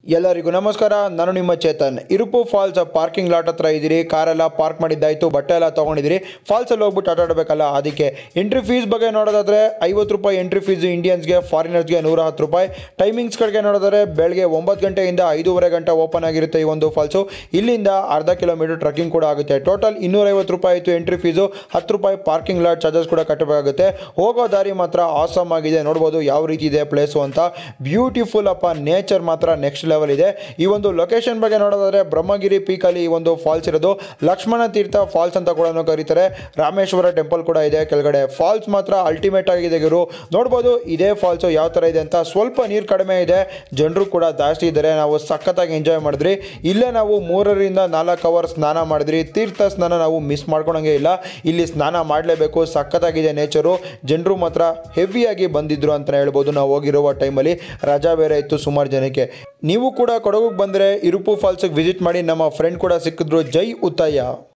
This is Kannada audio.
ಎಲ್ಲರಿಗೂ ನಮಸ್ಕಾರ ನಾನು ನಿಮ್ಮ Chetan Irupu falls parking lot ಹತ್ರ ಇದ್ದೀರಿ ಕಾರೆಲ್ಲ ಪಾರ್ಕ್ ಮಾಡಿದ್ದಾಯ್ತು ಬಟ್ಟೆ ಎಲ್ಲ ತೊಗೊಂಡಿದ್ದೀರಿ ಫಾಲ್ಸಲ್ಲಿ ಹೋಗ್ಬಿಟ್ಟು ಆಟ ಆಡಬೇಕಲ್ಲ ಅದಕ್ಕೆ ಎಂಟ್ರಿ ಫೀಸ್ ಬಗ್ಗೆ ನೋಡೋದಾದ್ರೆ ಐವತ್ತು ರೂಪಾಯಿ ಎಂಟ್ರಿ ಫೀಸ್ ಇಂಡಿಯನ್ಸ್ಗೆ ಫಾರಿನರ್ಸ್ಗೆ ನೂರ ಹತ್ತು ರೂಪಾಯಿ ಟೈಮಿಂಗ್ಸ್ ಕಡೆಗೆ ನೋಡಿದ್ರೆ ಬೆಳಗ್ಗೆ ಒಂಬತ್ತು ಗಂಟೆಯಿಂದ ಐದೂವರೆ ಗಂಟೆ ಓಪನ್ ಆಗಿರುತ್ತೆ ಈ ಒಂದು ಫಾಲ್ಸು ಇಲ್ಲಿಂದ ಅರ್ಧ ಕಿಲೋಮೀಟರ್ ಟ್ರಕ್ಕಿಂಗ್ ಕೂಡ ಆಗುತ್ತೆ ಟೋಟಲ್ ಇನ್ನೂರೈವತ್ತು ರೂಪಾಯಿ ಆಯಿತು ಎಂಟ್ರಿ ಫೀಸು ಹತ್ತು ರೂಪಾಯಿ ಪಾರ್ಕಿಂಗ್ ಲಾಟ್ ಚಾರ್ಜಸ್ ಕೂಡ ಕಟ್ಟಬೇಕಾಗುತ್ತೆ ಹೋಗೋ ದಾರಿ ಮಾತ್ರ ಆಸಮ್ ಆಗಿದೆ ನೋಡ್ಬೋದು ಯಾವ ರೀತಿ ಇದೆ ಪ್ಲೇಸು ಅಂತ ಬ್ಯೂಟಿಫುಲ್ ಅಪ್ಪ ನೇಚರ್ ಮಾತ್ರ ನೆಕ್ಸ್ಟ್ ಲೆವೆಲ್ ಇದೆ ಈ ಒಂದು ಲೊಕೇಶನ್ ಬಗ್ಗೆ ನೋಡೋದಾದ್ರೆ ಬ್ರಹ್ಮಗಿರಿ ಪೀಕಲ್ಲಿ ಈ ಒಂದು ಫಾಲ್ಸ್ ಇರೋದು ಲಕ್ಷ್ಮಣ ತೀರ್ಥ ಫಾಲ್ಸ್ ಅಂತ ಕೂಡ ಕರೀತಾರೆ ರಾಮೇಶ್ವರ ಟೆಂಪಲ್ ಕೂಡ ಇದೆ ಕೆಳಗಡೆ ಫಾಲ್ಸ್ ಮಾತ್ರ ಅಲ್ಟಿಮೇಟ್ ಆಗಿದೆ ಗುರು ನೋಡ್ಬೋದು ಇದೇ ಫಾಲ್ಸು ಯಾವ ಥರ ಇದೆ ಅಂತ ಸ್ವಲ್ಪ ನೀರು ಕಡಿಮೆ ಇದೆ ಜನರು ಕೂಡ ಜಾಸ್ತಿ ಇದ್ದಾರೆ ನಾವು ಸಖತ್ತಾಗಿ ಎಂಜಾಯ್ ಮಾಡಿದ್ರಿ ಇಲ್ಲೇ ನಾವು ಮೂರರಿಂದ ನಾಲ್ಕು ಅವರ್ ಸ್ನಾನ ಮಾಡಿದ್ರಿ ತೀರ್ಥ ಸ್ನಾನ ನಾವು ಮಿಸ್ ಮಾಡ್ಕೊಳಂಗೆ ಇಲ್ಲ ಇಲ್ಲಿ ಸ್ನಾನ ಮಾಡಲೇಬೇಕು ಸಖತ್ತಾಗಿದೆ ನೇಚರು ಜನರು ಮಾತ್ರ ಹೆವಿಯಾಗಿ ಬಂದಿದ್ರು ಅಂತ ಹೇಳ್ಬೋದು ನಾವು ಹೋಗಿರುವ ಟೈಮಲ್ಲಿ ರಜಾ ಬೇರೆ ಇತ್ತು ಸುಮಾರು ಜನಕ್ಕೆ ನೀವು ಕೂಡ ಕೊಡಗುಗೆ ಬಂದರೆ ಇರುಪು ಫಾಲ್ಸಿಗೆ ವಿಸಿಟ್ ಮಾಡಿ ನಮ್ಮ ಫ್ರೆಂಡ್ ಕೂಡ ಸಿಕ್ಕಿದ್ರು ಜೈ ಉತ್ತಯ್ಯ